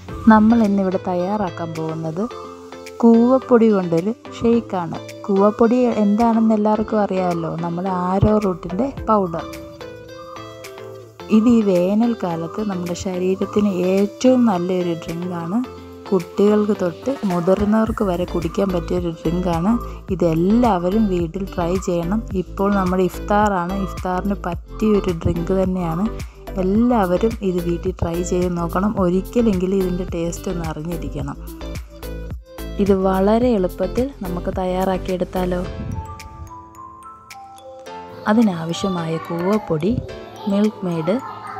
നമ്മൾ ഇന്നിവിടെ തയ്യാറാക്കാൻ പോകുന്നത് കൂവപ്പൊടി കൊണ്ടൊരു ഷെയ്ക്കാണ് കൂവപ്പൊടി എന്താണെന്ന് എല്ലാവർക്കും അറിയാമല്ലോ നമ്മുടെ ആരോ റൂട്ടിൻ്റെ പൗഡർ ഇത് ഈ വേനൽക്കാലത്ത് നമ്മുടെ ശരീരത്തിന് ഏറ്റവും നല്ലൊരു ഡ്രിങ്കാണ് കുട്ടികൾക്ക് തൊട്ട് മുതിർന്നവർക്ക് വരെ കുടിക്കാൻ പറ്റിയൊരു ഡ്രിങ്കാണ് ഇതെല്ലാവരും വീട്ടിൽ ട്രൈ ചെയ്യണം ഇപ്പോൾ നമ്മുടെ ഇഫ്താറാണ് ഇഫ്താറിന് പറ്റിയൊരു ഡ്രിങ്ക് തന്നെയാണ് എല്ലാവരും ഇത് വീട്ടിൽ ട്രൈ ചെയ്ത് നോക്കണം ഒരിക്കലെങ്കിലും ഇതിൻ്റെ ടേസ്റ്റ് ഒന്ന് അറിഞ്ഞിരിക്കണം ഇത് വളരെ എളുപ്പത്തിൽ നമുക്ക് തയ്യാറാക്കിയെടുത്താലോ അതിനാവശ്യമായ കൂവപ്പൊടി മിൽക്ക് മെയ്ഡ്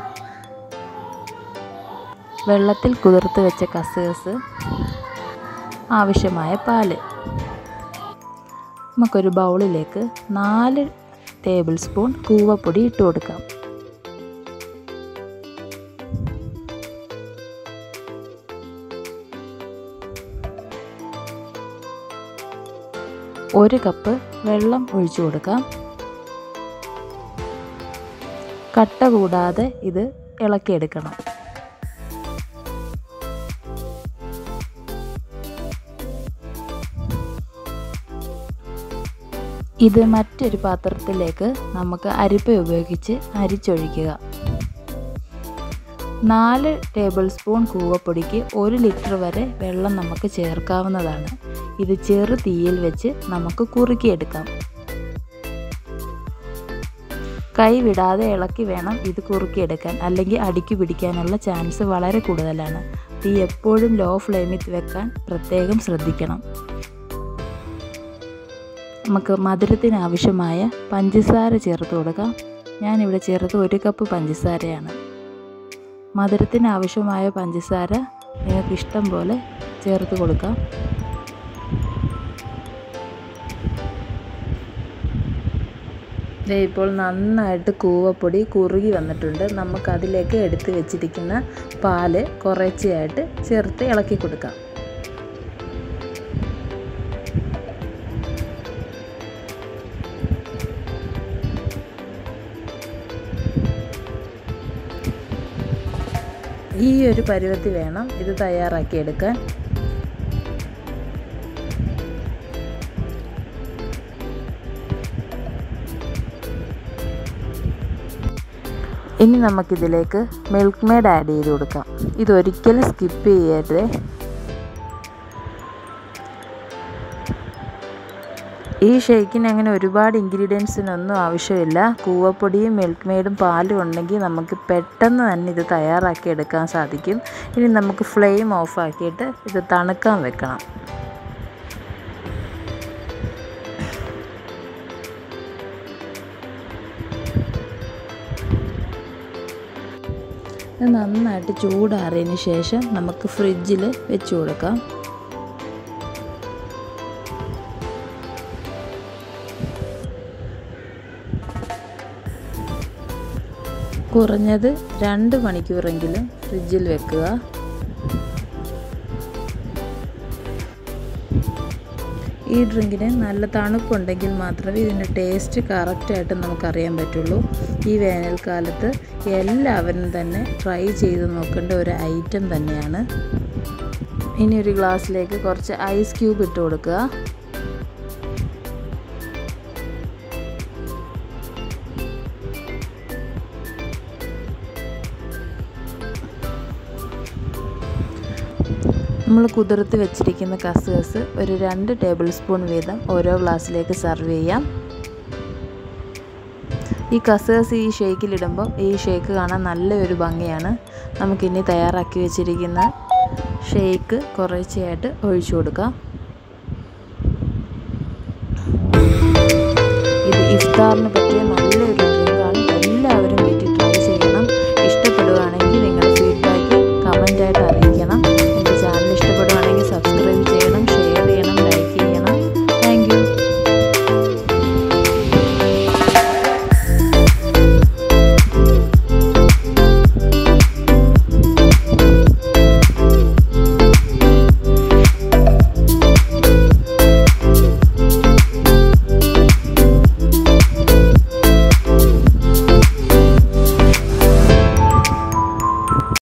വെള്ളത്തിൽ കുതിർത്ത് വെച്ച കസേസ് ആവശ്യമായ പാല് നമുക്കൊരു ബൗളിലേക്ക് നാല് ടേബിൾ സ്പൂൺ കൂവപ്പൊടി ഇട്ട് കൊടുക്കാം ഒരു കപ്പ് വെള്ളം ഒഴിച്ചു കൊടുക്കാം കട്ട കൂടാതെ ഇത് ഇളക്കിയെടുക്കണം ഇത് മറ്റൊരു പാത്രത്തിലേക്ക് നമുക്ക് അരിപ്പ ഉപയോഗിച്ച് അരിച്ചൊഴിക്കുക നാല് ടേബിൾ സ്പൂൺ കൂവപ്പൊടിക്ക് ഒരു ലിറ്റർ വരെ വെള്ളം നമുക്ക് ചേർക്കാവുന്നതാണ് ഇത് ചെറു തീയിൽ വെച്ച് നമുക്ക് കുറുക്കിയെടുക്കാം കൈ വിടാതെ ഇളക്കി വേണം ഇത് കുറുക്കിയെടുക്കാൻ അല്ലെങ്കിൽ അടിക്കു പിടിക്കാനുള്ള ചാൻസ് വളരെ കൂടുതലാണ് തീ എപ്പോഴും ലോ ഫ്ലെയിമിൽ വെക്കാൻ പ്രത്യേകം ശ്രദ്ധിക്കണം നമുക്ക് മധുരത്തിന് ആവശ്യമായ പഞ്ചസാര ചേർത്ത് കൊടുക്കാം ഞാനിവിടെ ചേർത്ത് ഒരു കപ്പ് പഞ്ചസാരയാണ് മധുരത്തിന് ആവശ്യമായ പഞ്ചസാര നിങ്ങൾക്ക് ഇഷ്ടം പോലെ ചേർത്ത് കൊടുക്കാം ഇപ്പോൾ നന്നായിട്ട് കൂവപ്പൊടി കുറുകി വന്നിട്ടുണ്ട് നമുക്ക് അതിലേക്ക് എടുത്ത് വെച്ചിരിക്കുന്ന പാല് കുറേശ്ശെയായിട്ട് ചേർത്ത് ഇളക്കി കൊടുക്കാം ഈ ഒരു പരുവത്തിൽ വേണം ഇത് തയ്യാറാക്കിയെടുക്കാൻ ഇനി നമുക്കിതിലേക്ക് മിൽക്ക് മെയ്ഡ് ആഡ് ചെയ്ത് കൊടുക്കാം ഇതൊരിക്കലും സ്കിപ്പ് ചെയ്യരുത് ഈ ഷേക്കിന് അങ്ങനെ ഒരുപാട് ഇൻഗ്രീഡിയൻസിനൊന്നും ആവശ്യമില്ല കൂവപ്പൊടിയും മിൽക്ക് മെയ്ഡും പാലും ഉണ്ടെങ്കിൽ നമുക്ക് പെട്ടെന്ന് തന്നെ ഇത് തയ്യാറാക്കി എടുക്കാൻ സാധിക്കും ഇനി നമുക്ക് ഫ്ലെയിം ഓഫ് ആക്കിയിട്ട് ഇത് തണുക്കാൻ വെക്കണം ഇത് നന്നായിട്ട് ചൂടാറിയതിന് ശേഷം നമുക്ക് ഫ്രിഡ്ജിൽ വെച്ച് കൊടുക്കാം കുറഞ്ഞത് രണ്ട് മണിക്കൂറെങ്കിലും ഫ്രിഡ്ജിൽ വെക്കുക ഈ ഡ്രിങ്കിന് നല്ല തണുപ്പുണ്ടെങ്കിൽ മാത്രമേ ഇതിൻ്റെ ടേസ്റ്റ് കറക്റ്റായിട്ട് നമുക്കറിയാൻ പറ്റുള്ളൂ ഈ വേനൽക്കാലത്ത് എല്ലാവരും തന്നെ ട്രൈ ചെയ്ത് നോക്കേണ്ട ഒരു ഐറ്റം തന്നെയാണ് ഇനി ഒരു ഗ്ലാസ്സിലേക്ക് കുറച്ച് ഐസ് ക്യൂബ് ഇട്ട് കൊടുക്കുക നമ്മൾ കുതിർത്ത് വെച്ചിരിക്കുന്ന കസുകസ് ഒരു രണ്ട് ടേബിൾ സ്പൂൺ വീതം ഓരോ ഗ്ലാസ്സിലേക്ക് സെർവ് ചെയ്യാം ഈ കസുകസ് ഈ ഷേക്കിലിടുമ്പോൾ ഈ ഷേക്ക് കാണാൻ നല്ലൊരു ഭംഗിയാണ് നമുക്കിനി തയ്യാറാക്കി വെച്ചിരിക്കുന്ന ഷേക്ക് കുറേശ്ശെയായിട്ട് ഒഴിച്ചു കൊടുക്കാം ഇത് ഇഫ്താറിന് പറ്റിയ നല്ല